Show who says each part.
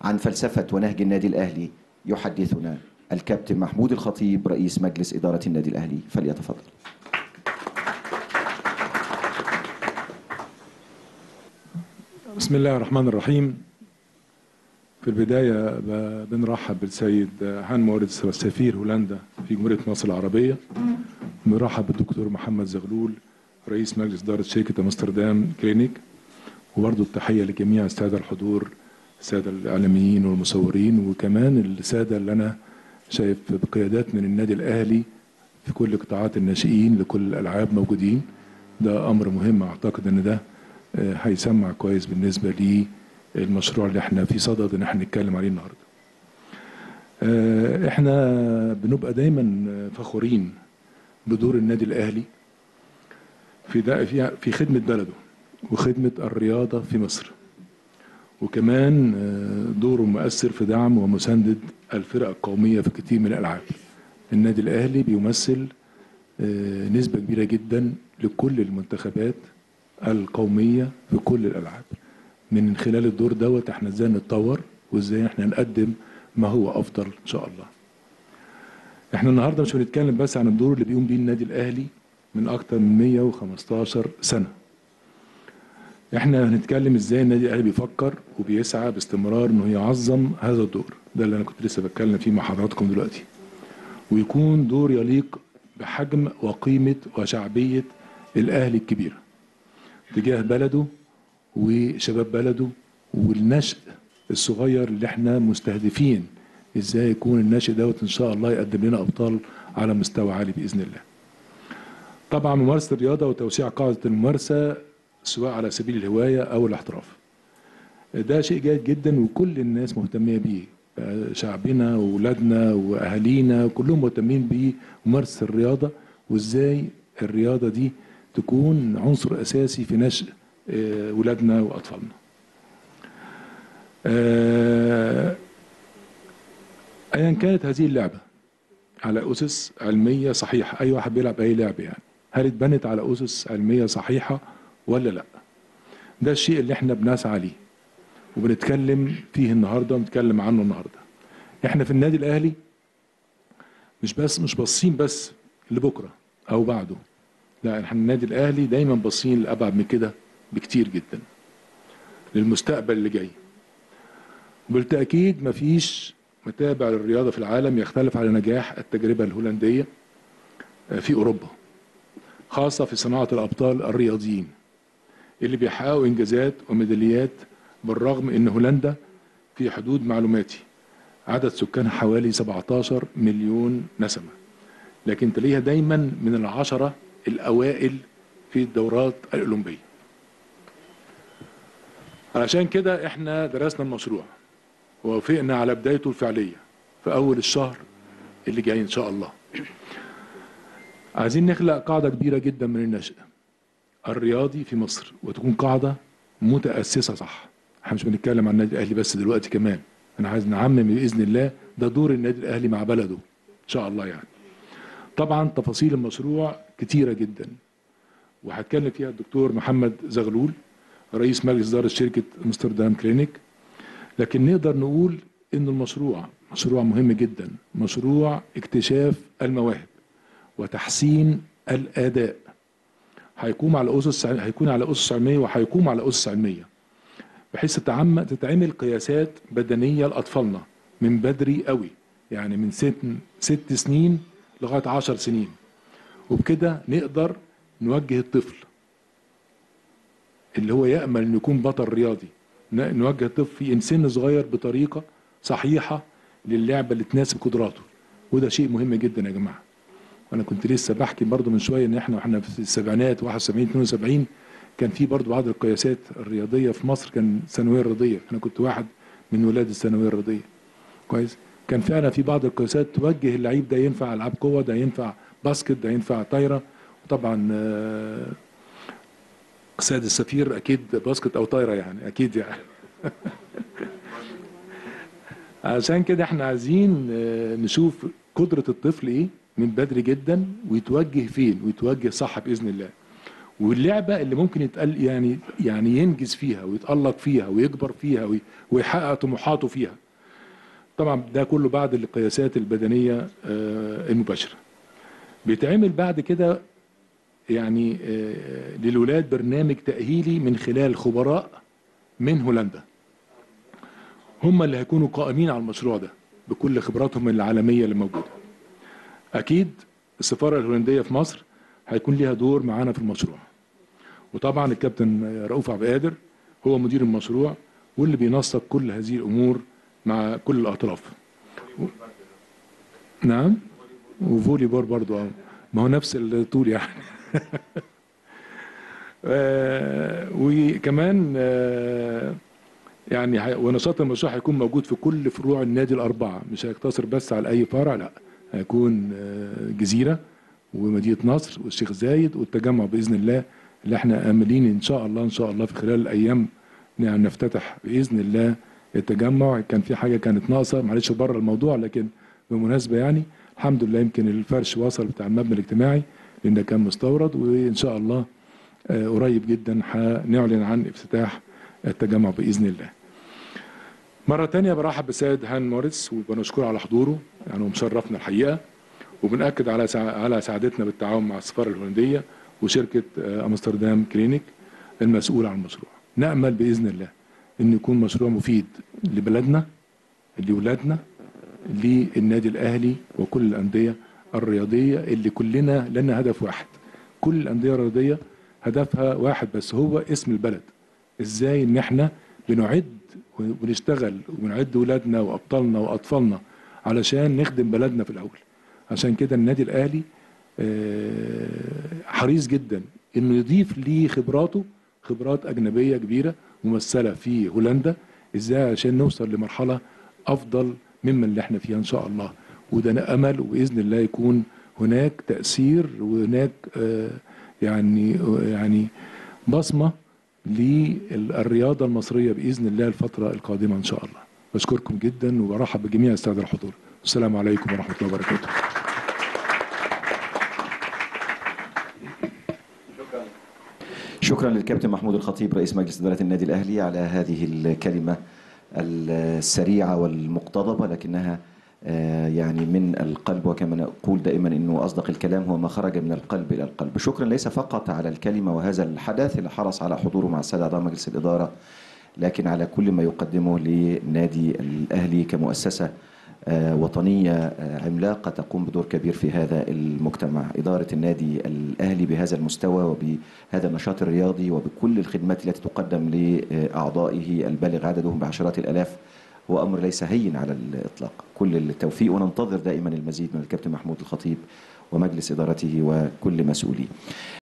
Speaker 1: عن فلسفة ونهج النادي الأهلي يحدثنا الكابتن محمود الخطيب رئيس مجلس إدارة النادي الأهلي فليتفضل
Speaker 2: بسم الله الرحمن الرحيم في البداية ب- بنرحب بالسيد هان موريتس سفير هولندا في جمهورية مصر العربية بنرحب بالدكتور محمد زغلول رئيس مجلس إدارة شركة أمستردام كلينيك وبرضه التحية لجميع السادة الحضور السادة الإعلاميين والمصورين وكمان السادة اللي أنا شايف بقيادات من النادي الأهلي في كل قطاعات الناشئين لكل الألعاب موجودين ده أمر مهم أعتقد إن ده آه، هيسمع كويس بالنسبة للمشروع اللي احنا في صدد ان احنا نتكلم عليه النهارده. آه، احنا بنبقى دايما فخورين بدور النادي الاهلي في ده في في خدمه بلده وخدمه الرياضه في مصر. وكمان آه، دوره مؤثر في دعم ومسانده الفرق القوميه في كثير من الالعاب. النادي الاهلي بيمثل آه، نسبه كبيره جدا لكل المنتخبات القوميه في كل الالعاب. من خلال الدور دوت احنا ازاي نتطور وازاي احنا نقدم ما هو افضل ان شاء الله. احنا النهارده مش بنتكلم بس عن الدور اللي بيقوم بيه النادي الاهلي من اكتر من 115 سنه. احنا هنتكلم ازاي النادي الاهلي بيفكر وبيسعى باستمرار انه يعظم هذا الدور، ده اللي انا كنت لسه بتكلم فيه مع حضراتكم دلوقتي. ويكون دور يليق بحجم وقيمه وشعبيه الاهلي الكبيره. تجاه بلده وشباب بلده والنشء الصغير اللي احنا مستهدفين ازاي يكون الناشئ دوت ان شاء الله يقدم لنا ابطال على مستوى عالي باذن الله. طبعا ممارسه الرياضه وتوسيع قاعده الممارسه سواء على سبيل الهوايه او الاحتراف. ده شيء جيد جدا وكل الناس مهتميه بيه شعبنا واولادنا واهالينا كلهم مهتمين بممارسه الرياضه وازاي الرياضه دي تكون عنصر اساسي في نشء آه، ولادنا واطفالنا. آه، ايا كانت هذه اللعبه على اسس علميه صحيحه، اي واحد بيلعب اي لعبه يعني، هل اتبنت على اسس علميه صحيحه ولا لا؟ ده الشيء اللي احنا بنسعى ليه وبنتكلم فيه النهارده ونتكلم عنه النهارده. احنا في النادي الاهلي مش بس مش باصين بس لبكره او بعده. لا احنا النادي الاهلي دايما باصين لابعد من كده بكتير جدا للمستقبل اللي جاي بالتاكيد مفيش متابع للرياضه في العالم يختلف على نجاح التجربه الهولنديه في اوروبا خاصه في صناعه الابطال الرياضيين اللي بيحققوا انجازات وميداليات بالرغم ان هولندا في حدود معلوماتي عدد سكانها حوالي 17 مليون نسمه لكن تلاقيها دايما من العشره الاوائل في الدورات الاولمبيه علشان كده احنا درسنا المشروع ووافقنا على بدايته الفعليه في اول الشهر اللي جاي ان شاء الله عايزين نخلق قاعده كبيره جدا من النشء الرياضي في مصر وتكون قاعده متاسسه صح احنا مش بنتكلم عن النادي الاهلي بس دلوقتي كمان انا عايز نعمم باذن الله ده دور النادي الاهلي مع بلده ان شاء الله يعني طبعا تفاصيل المشروع كتيره جدا وهتكلم فيها الدكتور محمد زغلول رئيس مجلس اداره شركه امستردام كلينيك لكن نقدر نقول ان المشروع مشروع مهم جدا مشروع اكتشاف المواهب وتحسين الاداء هيقوم على اسس هيكون على اسس علميه وهيقوم على اسس علميه بحيث تتعم تتعمل قياسات بدنيه لاطفالنا من بدري قوي يعني من ست ست سنين لغايه عشر سنين وبكده نقدر نوجه الطفل اللي هو يامل انه يكون بطل رياضي ن- نوجه الطفل في سن صغير بطريقه صحيحه للعبه اللي تناسب قدراته وده شيء مهم جدا يا جماعه وانا كنت لسه بحكي برضو من شويه ان احنا واحنا في السبعينات 71 72 كان في برضو بعض القياسات الرياضيه في مصر كان الثانويه الرياضيه انا كنت واحد من ولاد الثانويه الرياضيه كويس كان فعلا في بعض القياسات توجه اللعيب ده ينفع العاب قوه ده ينفع باسكت ده ينفع طايره وطبعا آه، سيد السفير اكيد باسكت او طايره يعني اكيد يعني عشان كده احنا عايزين آه، نشوف قدرة الطفل ايه من بدري جدا ويتوجه فين ويتوجه صح بإذن الله واللعبه اللي ممكن يتقل يعني يعني ينجز فيها ويتالق فيها ويكبر فيها وي- ويحقق طموحاته فيها طبعا ده كله بعد القياسات البدنيه آه، المباشره بيتعمل بعد كده يعني آه، للولاد برنامج تاهيلي من خلال خبراء من هولندا هم اللي هيكونوا قائمين على المشروع ده بكل خبراتهم العالميه اللي موجوده اكيد السفاره الهولنديه في مصر هيكون ليها دور معانا في المشروع وطبعا الكابتن رؤوف عبد القادر هو مدير المشروع واللي بينسق كل هذه الامور مع كل الاطراف و... نعم وفولي بول برضو اه ما هو نفس الطول يعني آه، وكمان آه، يعني هي- ونشاط المشروع هيكون موجود في كل فروع النادي الأربعة مش هيقتصر بس على أي فرع لا هيكون آه، جزيرة ومدينة نصر والشيخ زايد والتجمع بإذن الله اللي احنا آملين إن شاء الله إن شاء الله في خلال الأيام نعم نفتتح بإذن الله التجمع كان في حاجة كانت ناقصة معلش بره الموضوع لكن بمناسبة يعني الحمد لله يمكن الفرش وصل بتاع المبنى الاجتماعي لأن ده كان مستورد وإن شاء الله آه، قريب جدا هنعلن عن افتتاح التجمع بإذن الله مرة تانية برحب بالسيد هان موريس وبنشكره على حضوره يعني هو مشرفنا الحقيقة وبنأكد على سع... على سعادتنا بالتعاون مع السفارة الهولندية وشركة آه، أمستردام كلينيك المسؤولة عن المشروع نأمل بإذن الله إنه يكون مشروع مفيد لبلدنا لولادنا للنادي الأهلي وكل الأندية الرياضية اللي كلنا لنا هدف واحد كل الأندية الرياضية هدفها واحد بس هو اسم البلد ازاي ان احنا بنعد ونشتغل ونعد ولادنا وابطالنا واطفالنا علشان نخدم بلدنا في الاول عشان كده النادي الاهلي آه، حريص جدا انه يضيف ليه خبراته خبرات اجنبيه كبيره ممثله في هولندا ازاي عشان نوصل لمرحله افضل مما اللي احنا فيها ان شاء الله وده امل وباذن الله يكون هناك تاثير وهناك آه، يعني يعني بصمه للرياضه المصريه باذن الله الفتره القادمه ان شاء الله بشكركم جدا وبرحب بجميع الساده الحضور السلام عليكم ورحمه الله وبركاته
Speaker 1: شكرا للكابتن محمود الخطيب رئيس مجلس إدارة النادي الأهلي على هذه الكلمة السريعة والمقتضبة لكنها آه، يعني من القلب وكما نقول دائما انه اصدق الكلام هو ما خرج من القلب الى القلب شكرا ليس فقط على الكلمه وهذا الحدث اللي حرص على حضوره مع الساده اعضاء مجلس الاداره لكن على كل ما يقدمه لنادي الاهلي كمؤسسه آه، وطنيه آه، عملاقه تقوم بدور كبير في هذا المجتمع اداره النادي الاهلي بهذا المستوى وبهذا النشاط الرياضي وبكل الخدمات التي تقدم لاعضائه البالغ عددهم بعشرات الالاف هو امر ليس هين على الاطلاق كل التوفيق وننتظر دائما المزيد من الكابتن محمود الخطيب ومجلس ادارته وكل مسؤوليه